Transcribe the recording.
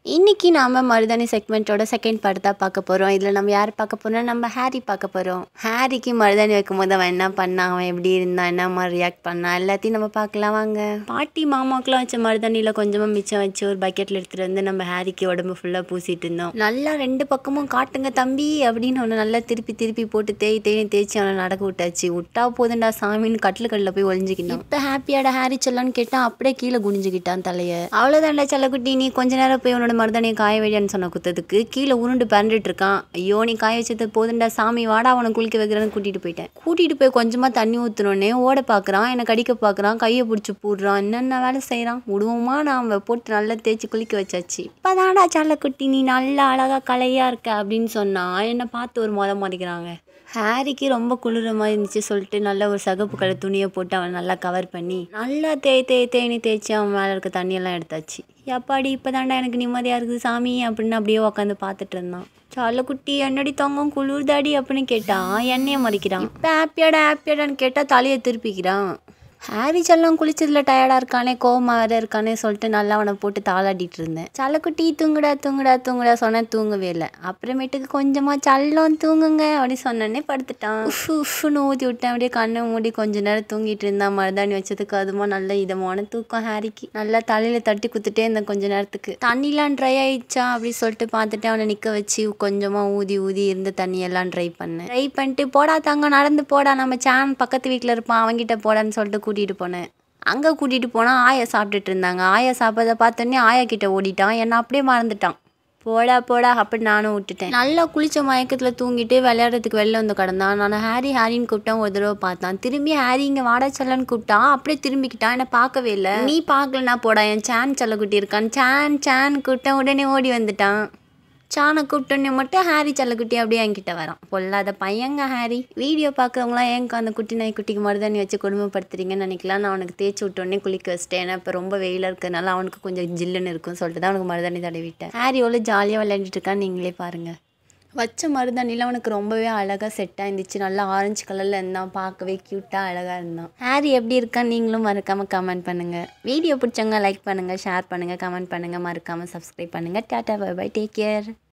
இன்னைக்கு நாம மருதாணி செக்மெண்ட்டோட செகண்ட் பார்ட் தான் பார்க்க போகிறோம் இதில் நம்ம யார் பார்க்க போறோம் நம்ம ஹாரி பார்க்க போகிறோம் ஹாரிக்கு மருதாணி வைக்கும்போது அவன் என்ன பண்ணான் அவன் எப்படி இருந்தான் என்ன மாதிரி ரியாக்ட் பண்ணான் எல்லாத்தையும் நம்ம பார்க்கலாம் வாங்க பாட்டி மாமாக்கெலாம் வச்ச மருதாணியில் கொஞ்சமாக மிச்சம் வச்சு ஒரு பக்கெட்டில் எடுத்துகிட்டு வந்து நம்ம ஹாரிக்கு உடம்பு ஃபுல்லாக பூசிட்டு இருந்தோம் நல்லா ரெண்டு பக்கமும் காட்டுங்க தம்பி அப்படின்னு அவனை நல்லா திருப்பி திருப்பி போட்டு தேய் தேய் தேய்ச்சி அவனை நடக்க விட்டாச்சு விட்டா போதுண்டா சாமின்னு கட்டில் கல்லில் போய் ஒளிஞ்சிக்கிட்டான் இப்போ ஹாப்பியாட ஹாரி சொல்லான்னு கேட்டான் அப்படியே கீழே குனிஞ்சுக்கிட்டான் தலையை அவ்வளோதான்டா செல்லக்குட்டி நீ கொஞ்ச நேரம் போய் உன்னோட மருதாணியை காய வைடான்னு சொன்ன குத்ததுக்கு கீழே உருண்டு பறந்துட்டு இருக்கான் ஐயோ நீ காய வச்சது போதுண்டா சாமி வாடா அவனை குளிக்க வைக்கிறேன்னு கூட்டிகிட்டு போயிட்டேன் கூட்டிகிட்டு போய் கொஞ்சமாக தண்ணி ஊற்றுனோடனே ஓட பார்க்குறான் என்னை கடிக்க பார்க்குறான் கையை பிடிச்சி போடுறான் என்னென்ன வேலை செய்கிறான் விடுவோமா நான் போட்டு நல்லா தேய்ச்சி குளிக்க வச்சாச்சு இப்போதான்டா செல்லக்குட்டி நீ நல்லா அழகாக கலையாக இருக்க அப்படின்னு சொன்னா என்னை பார்த்து ஒரு மொதல் மாறிக்கிறாங்க ஹாரிக்கு ரொம்ப குளிர மாதிரி இருந்துச்சு சொல்லிட்டு நல்ல ஒரு சகப்பு கலர் துணியை போட்டு அவன் நல்லா கவர் பண்ணி நல்லா தேய் தேய் தேய்னி தேய்ச்சி அவன் மேலே இருக்க தண்ணியெல்லாம் எடுத்தாச்சு எப்பாடி இப்போதாண்டா எனக்கு நிம்மதியாக இருக்குது சாமி அப்படின்னு அப்படியே உட்காந்து பார்த்துட்டு இருந்தான் குட்டி என்னடி தங்கம் குளிர்தாடி அப்படின்னு கேட்டான் எண்ணெயை மறிக்கிறான் இப்போ ஹாப்பியாடா ஹாப்பியாடான்னு கேட்டால் தலையை திருப்பிக்கிறான் ஹாரி செல்லம் குளிச்சதில் டயர்டாக இருக்கானே கோவமா வேற இருக்கானே சொல்லிட்டு நல்லா அவனை போட்டு தாளாட்டிட்டு இருந்தேன் சல்லக்குட்டி தூங்குடா தூங்குடா தூங்குடா சொன்னேன் தூங்கவே இல்லை அப்புறமேட்டுக்கு கொஞ்சமாக சல்லம் தூங்குங்க அப்படி சொன்னோன்னே படுத்துட்டான் உஃப் உஃப்னு ஊற்றி விட்டேன் அப்படியே கண்ணை மூடி கொஞ்ச நேரம் தூங்கிட்டு இருந்தான் மருதாணி வச்சதுக்கு அதுமா நல்ல இதமான தூக்கம் ஹாரிக்கு நல்லா தலையில் தட்டி குத்துட்டே இருந்தேன் கொஞ்ச நேரத்துக்கு தண்ணிலாம் ட்ரை ஆயிடுச்சா அப்படி சொல்லிட்டு பார்த்துட்டு அவனை நிற்க வச்சு கொஞ்சமாக ஊதி ஊதி இருந்த தண்ணியெல்லாம் ட்ரை பண்ணேன் ட்ரை பண்ணிட்டு போடா தங்க நடந்து போடா நம்ம சேன் பக்கத்து வீட்டில் இருப்பான் அவன்கிட்ட போடான்னு சொல்லிட்டு கூட்டிகிட்டு போனேன் அங்கே கூட்டிகிட்டு போனால் ஆயா சாப்பிட்டுட்டு இருந்தாங்க ஆயா சாப்பிட்றத பார்த்தோன்னே ஆயா கிட்ட ஓடிட்டான் என்னை அப்படியே மறந்துட்டான் போடா போடா அப்படி நானும் விட்டுட்டேன் நல்லா குளிச்ச மயக்கத்தில் தூங்கிட்டு விளையாடுறதுக்கு வெளில வந்து கிடந்தான் நான் ஹாரி ஹாரின்னு கூப்பிட்டேன் ஒரு தடவை பார்த்தான் திரும்பி ஹாரி இங்கே வாடா செல்லன்னு கூப்பிட்டான் அப்படியே திரும்பிக்கிட்டான் என்னை பார்க்கவே இல்லை நீ பார்க்கலனா போடா என் சேன் செல்லக்குட்டி இருக்கான் சேன் சேன் கூப்பிட்டேன் உடனே ஓடி வந்துட்டான் சானை கூப்பிட்டோன்னே மட்டும் ஹாரி செல்லக்குட்டி அப்படியே என்கிட்ட வரான் பொல்லாத பையங்க ஹாரி வீடியோ பார்க்குறவங்களாம் ஏங்க அந்த குட்டி நாய் குட்டிக்கு மருதாணி வச்சு கொடுமைப்படுத்துறீங்கன்னு நினைக்கலாம் நான் அவனுக்கு தேய்ச்சி விட்டோன்னே குளிக்க வச்சிட்டேன் ஏன்னா இப்போ ரொம்ப வெயிலாக இருக்கிறதுனால அவனுக்கு கொஞ்சம் ஜில்லுன்னு இருக்கும் சொல்லிட்டு தான் அவனுக்கு மருதாணி தடவிட்டேன் ஹாரி எவ்வளோ ஜாலியாக விளையாண்டுட்டு இருக்கான்னு நீங்களே பாருங்கள் வச்ச மருதாணியில் அவனுக்கு ரொம்பவே அழகாக செட்டாக இருந்துச்சு நல்லா ஆரஞ்சு கலரில் இருந்தான் பார்க்கவே க்யூட்டாக அழகாக இருந்தான் ஹாரி எப்படி இருக்கான்னு நீங்களும் மறக்காமல் கமெண்ட் பண்ணுங்கள் வீடியோ பிடிச்சவங்க லைக் பண்ணுங்கள் ஷேர் பண்ணுங்கள் கமெண்ட் பண்ணுங்கள் மறக்காமல் சப்ஸ்கிரைப் பண்ணுங்கள் tata bye bye take care